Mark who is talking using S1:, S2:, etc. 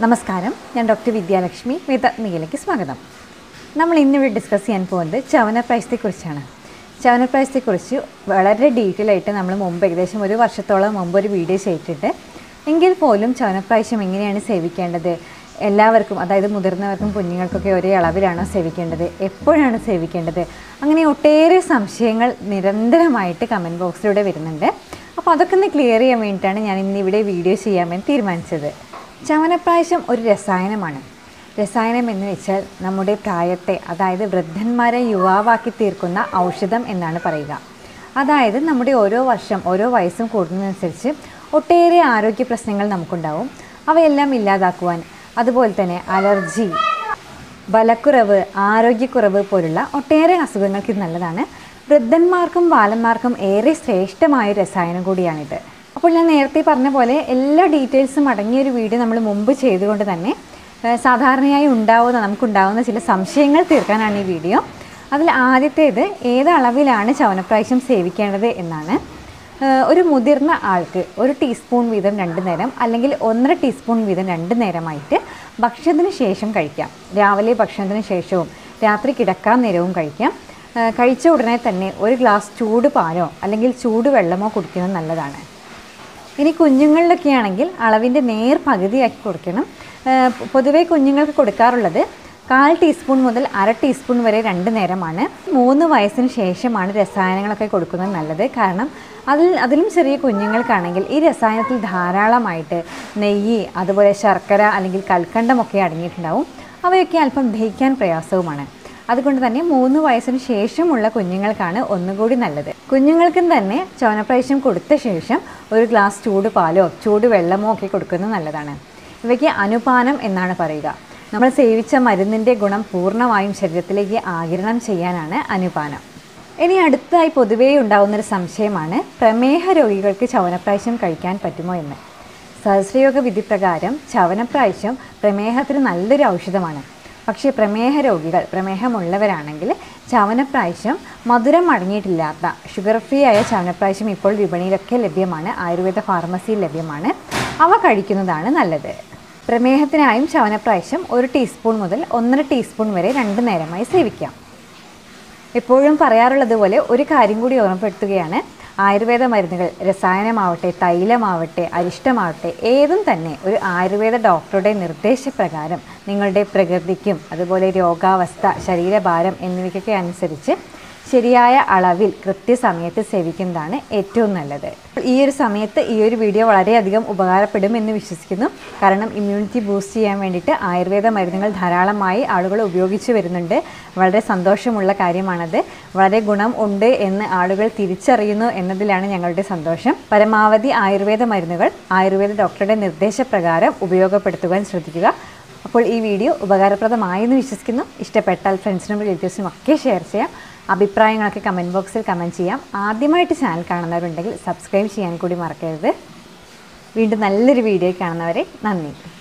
S1: നമസ്കാരം ഞാൻ ഡോക്ടർ വിദ്യാലക്ഷ്മി വേദാത്മികയിലേക്ക് സ്വാഗതം നമ്മൾ ഇന്നിവിടെ ഡിസ്കസ് ചെയ്യാൻ പോകുന്നത് ചവനപ്രായസത്തെക്കുറിച്ചാണ് ചവനപ്രായസത്തെക്കുറിച്ച് വളരെ ഡീറ്റെയിൽ ആയിട്ട് നമ്മൾ മുമ്പ് ഏകദേശം ഒരു വർഷത്തോളം മുമ്പ് ഒരു വീഡിയോ ചെയ്തിട്ടുണ്ട് എങ്കിൽ പോലും ചവനപ്രാവശ്യം എങ്ങനെയാണ് സേവിക്കേണ്ടത് എല്ലാവർക്കും അതായത് മുതിർന്നവർക്കും കുഞ്ഞുങ്ങൾക്കൊക്കെ ഒരേ അളവിലാണോ സേവിക്കേണ്ടത് എപ്പോഴാണ് സേവിക്കേണ്ടത് അങ്ങനെ ഒട്ടേറെ സംശയങ്ങൾ നിരന്തരമായിട്ട് കമൻറ്റ് ബോക്സിലൂടെ വരുന്നുണ്ട് അപ്പോൾ അതൊക്കെ ഒന്ന് ക്ലിയർ ചെയ്യാൻ വേണ്ടിയിട്ടാണ് ഞാൻ ഇന്ന് ഇവിടെ വീഡിയോ ചെയ്യാമെന്ന് തീരുമാനിച്ചത് ചവനപ്രാവശ്യം ഒരു രസായനമാണ് രസായനം എന്ന് വെച്ചാൽ നമ്മുടെ പ്രായത്തെ അതായത് വൃദ്ധന്മാരെ യുവാവാക്കി തീർക്കുന്ന ഔഷധം എന്നാണ് പറയുക അതായത് നമ്മുടെ ഓരോ വർഷം ഓരോ വയസ്സും കൂടുന്നതനുസരിച്ച് ഒട്ടേറെ ആരോഗ്യ പ്രശ്നങ്ങൾ നമുക്കുണ്ടാവും അവയെല്ലാം ഇല്ലാതാക്കുവാൻ അതുപോലെ തന്നെ അലർജി ബലക്കുറവ് ആരോഗ്യക്കുറവ് പോലുള്ള ഒട്ടേറെ അസുഖങ്ങൾക്ക് ഇത് നല്ലതാണ് വൃദ്ധന്മാർക്കും ബാലന്മാർക്കും ഏറെ ശ്രേഷ്ഠമായ ഒരു രസായനം കൂടിയാണിത് അപ്പോൾ ഞാൻ നേരത്തെ പറഞ്ഞ പോലെ എല്ലാ ഡീറ്റെയിൽസും അടങ്ങിയ ഒരു വീഡിയോ നമ്മൾ മുമ്പ് ചെയ്തുകൊണ്ട് തന്നെ ഏഹ് സാധാരണയായി ഉണ്ടാവുന്ന നമുക്കുണ്ടാവുന്ന ചില സംശയങ്ങൾ തീർക്കാനാണ് ഈ വീഡിയോ അതിൽ ആദ്യത്തേത് ഏത് അളവിലാണ് ചവനപ്രാവശ്യം സേവിക്കേണ്ടത് എന്നാണ് ഏഹ് ഒരു മുതിർന്ന ആൾക്ക് ഒരു ടീസ്പൂൺ വീതം രണ്ട് നേരം അല്ലെങ്കിൽ ഒന്നര ടീസ്പൂൺ വീതം രണ്ട് നേരമായിട്ട് ഭക്ഷണത്തിന് ശേഷം കഴിക്കാം രാവിലെ ഭക്ഷണത്തിന് ശേഷവും രാത്രി കിടക്കാൻ നേരവും കഴിക്കാം ഏഹ് കഴിച്ച ഉടനെ തന്നെ ഒരു ഗ്ലാസ് ചൂട് പാലോ അല്ലെങ്കിൽ ചൂട് വെള്ളമോ കുടിക്കുന്നത് നല്ലതാണ് ഇനി കുഞ്ഞുങ്ങളിലൊക്കെ ആണെങ്കിൽ അളവിൻ്റെ നേർ പകുതിയാക്കി കൊടുക്കണം ഏഹ് പൊതുവേ കുഞ്ഞുങ്ങൾക്ക് കൊടുക്കാറുള്ളത് കാൽ ടീസ്പൂൺ മുതൽ അര ടീസ്പൂൺ വരെ രണ്ട് നേരമാണ് മൂന്ന് വയസ്സിന് ശേഷമാണ് രസായനങ്ങളൊക്കെ കൊടുക്കുന്നത് നല്ലത് കാരണം അതിൽ അതിലും ചെറിയ കുഞ്ഞുങ്ങൾക്കാണെങ്കിൽ ഈ രസായനത്തിൽ ധാരാളമായിട്ട് നെയ്യ് അതുപോലെ ശർക്കര അല്ലെങ്കിൽ കൽക്കണ്ടമൊക്കെ അടങ്ങിയിട്ടുണ്ടാവും അവയൊക്കെ അല്പം ദഹിക്കാൻ പ്രയാസവുമാണ് അതുകൊണ്ട് തന്നെ മൂന്ന് വയസ്സിന് ശേഷമുള്ള കുഞ്ഞുങ്ങൾക്കാണ് ഒന്നുകൂടി നല്ലത് കുഞ്ഞുങ്ങൾക്കും തന്നെ ചവനപ്രാവശ്യം കൊടുത്ത ശേഷം ഒരു ഗ്ലാസ് ചൂട് പാലോ ചൂട് വെള്ളമോ ഒക്കെ കൊടുക്കുന്നത് നല്ലതാണ് ഇവയ്ക്ക് അനുപാനം എന്നാണ് പറയുക നമ്മൾ സേവിച്ച മരുന്നിൻ്റെ ഗുണം പൂർണ്ണമായും ശരീരത്തിലേക്ക് ആഗിരണം ചെയ്യാനാണ് അനുപാനം ഇനി അടുത്തായി പൊതുവേ ഉണ്ടാകുന്നൊരു സംശയമാണ് പ്രമേഹ രോഗികൾക്ക് ചവനപ്രാവശ്യം കഴിക്കാൻ പറ്റുമോ എന്ന് സഹസ്രയോഗ വിധി പ്രകാരം ചവനപ്രാവശ്യം പ്രമേഹത്തിന് നല്ലൊരു ഔഷധമാണ് പക്ഷേ പ്രമേഹ രോഗികൾ പ്രമേഹമുള്ളവരാണെങ്കിൽ ചവനപ്രാവശ്യം മധുരം അടങ്ങിയിട്ടില്ലാത്ത ഷുഗർ ഫ്രീ ആയ ചവനപ്രാവശ്യം ഇപ്പോൾ വിപണിയിലൊക്കെ ലഭ്യമാണ് ആയുർവേദ ഫാർമസിയിൽ ലഭ്യമാണ് അവ കഴിക്കുന്നതാണ് നല്ലത് പ്രമേഹത്തിനായും ചവനപ്രാവശ്യം ഒരു ടീസ്പൂൺ മുതൽ ഒന്നര ടീസ്പൂൺ വരെ രണ്ട് നേരമായി സേവിക്കാം എപ്പോഴും പറയാറുള്ളത് പോലെ ഒരു കാര്യം കൂടി ഓർമ്മപ്പെടുത്തുകയാണ് ആയുർവേദ മരുന്നുകൾ രസായനമാവട്ടെ തൈലമാവട്ടെ അരിഷ്ടമാവട്ടെ ഏതും തന്നെ ഒരു ആയുർവേദ ഡോക്ടറുടെ നിർദ്ദേശപ്രകാരം നിങ്ങളുടെ പ്രകൃതിക്കും അതുപോലെ രോഗാവസ്ഥ ശരീരഭാരം എന്നിവയ്ക്കൊക്കെ അനുസരിച്ച് ശരിയായ അളവിൽ കൃത്യസമയത്ത് സേവിക്കുന്നതാണ് ഏറ്റവും നല്ലത് ഈ ഒരു സമയത്ത് ഈ ഒരു വീഡിയോ വളരെയധികം ഉപകാരപ്പെടുമെന്ന് വിശ്വസിക്കുന്നു കാരണം ഇമ്മ്യൂണിറ്റി ബൂസ്റ്റ് ചെയ്യാൻ വേണ്ടിയിട്ട് ആയുർവേദ മരുന്നുകൾ ധാരാളമായി ആളുകൾ ഉപയോഗിച്ചു വരുന്നുണ്ട് വളരെ സന്തോഷമുള്ള കാര്യമാണത് വളരെ ഗുണം ഉണ്ട് എന്ന് ആളുകൾ തിരിച്ചറിയുന്നു എന്നതിലാണ് ഞങ്ങളുടെ സന്തോഷം പരമാവധി ആയുർവേദ മരുന്നുകൾ ആയുർവേദ ഡോക്ടറുടെ നിർദ്ദേശപ്രകാരം ഉപയോഗപ്പെടുത്തുവാൻ ശ്രദ്ധിക്കുക അപ്പോൾ ഈ വീഡിയോ ഉപകാരപ്രദമായെന്ന് വിശ്വസിക്കുന്നു ഇഷ്ടപ്പെട്ടാൽ ഫ്രണ്ട്സിനും റിലേറ്റീവ്സിനും ഒക്കെ ഷെയർ ചെയ്യാം അഭിപ്രായങ്ങളൊക്കെ കമൻറ്റ് ബോക്സിൽ കമൻറ്റ് ചെയ്യാം ആദ്യമായിട്ട് ചാനൽ കാണുന്നവരുണ്ടെങ്കിൽ സബ്സ്ക്രൈബ് ചെയ്യാൻ കൂടി മറക്കരുത് വീണ്ടും നല്ലൊരു വീഡിയോ കാണുന്നവരെ നന്ദി